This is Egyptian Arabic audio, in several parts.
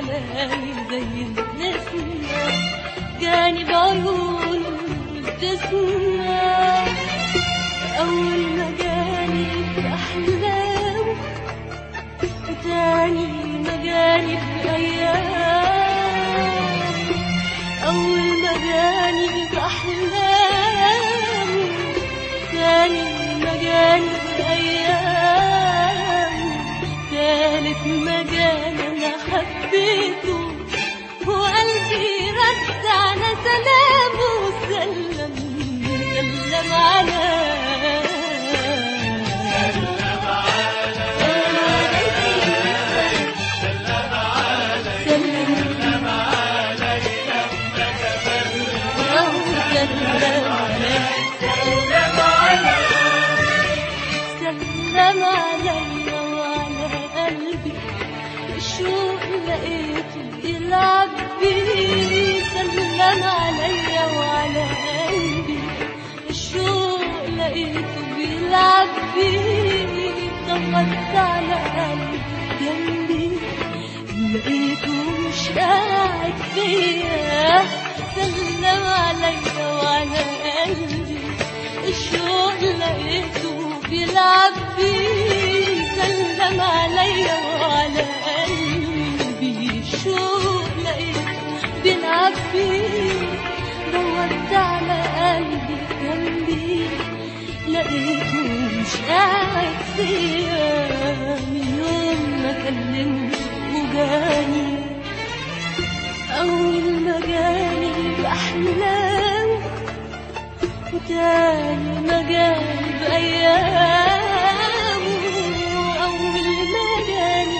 علي زي النسمة جاني بعيونه ابتسمة أول ما جاني في أحلامه وتاني ما جاني في أيام أول ما جاني في أحلامه تاني ما جاني في أيام تالت ما جاني أنا حبيته وقلبي رد على سلامه وسلم سلم على سلم سلم علي وعلى قلبي الشوق لقيته بيلعب بيه سلم علي وعلى قلبي الشوق لقيته بيلعب بيه دورت على قلبي جنبي لقيته مش قاعد فيا سلم علي وعلى قلبي الشوق لقيته بيلعب بيه سلم علي وعلى قلبي الشوق لقيته بيلعب بيه دورت على قلبي جنبي لقيته مش قاعد فيا من يوم ما كلمته وجاني أول ما جاني بأحلام وتاني ما جاني بأيام أول ما جاني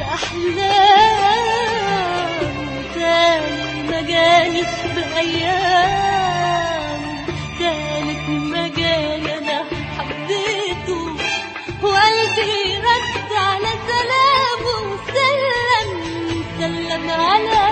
بأحلام وتاني ما جاني بأيام تالت ما جاني أنا حبيته وقلبي رد على سلامه وسلم سلم على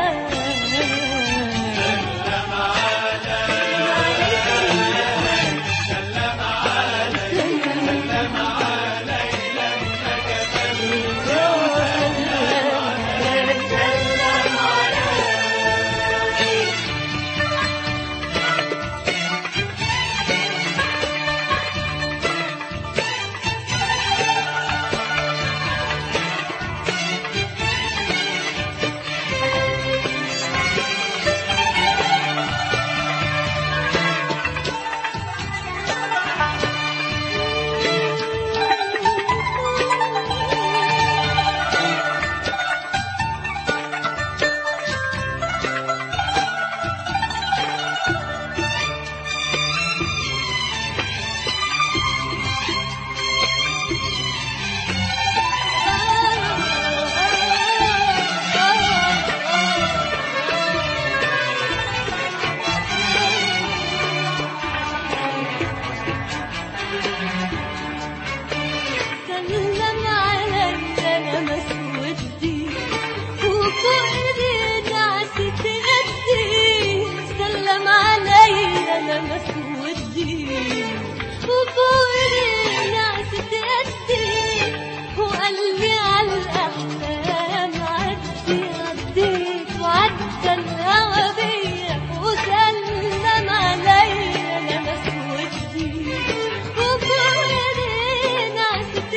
سلم علي انا مسودي وفوق ايدي نعست قدي سلم علي انا مسودي وفوق ايدي نعست قدي وقال لي على الاحلام عدي عديت وعدى الهوى بيا وسلم علي انا مسودي وفوق ايدي نعست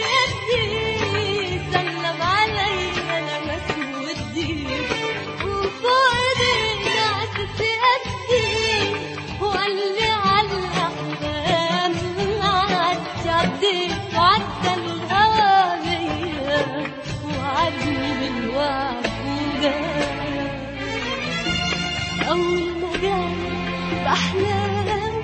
قدي سلم علي انا مسودي وفوق ايدي نعست قدي وقال لي على الاحلام عدي عديت وعدى الهوى بيا وعدني بالوعد وجاي أول ما جاني بأحلام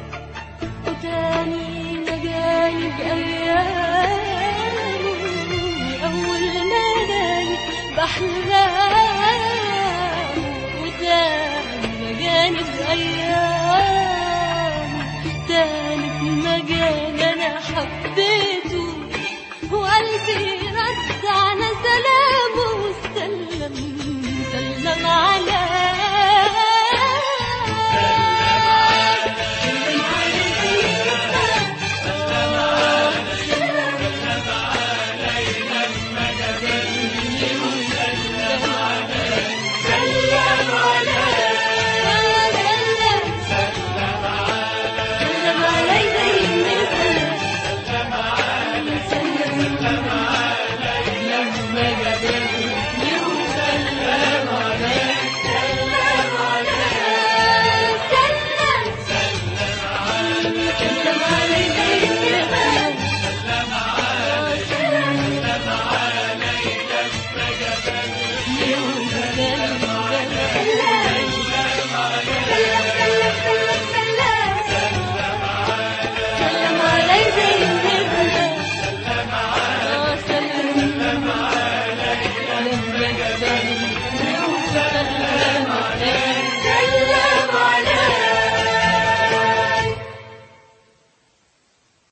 وتاني ما جاني بأيام أول ما جاني بأحلام وتاني ما جاني بأيام تالت ما جاني أنا حبيته وقلبي رد على سلامه وسلم سلم على سلم سلم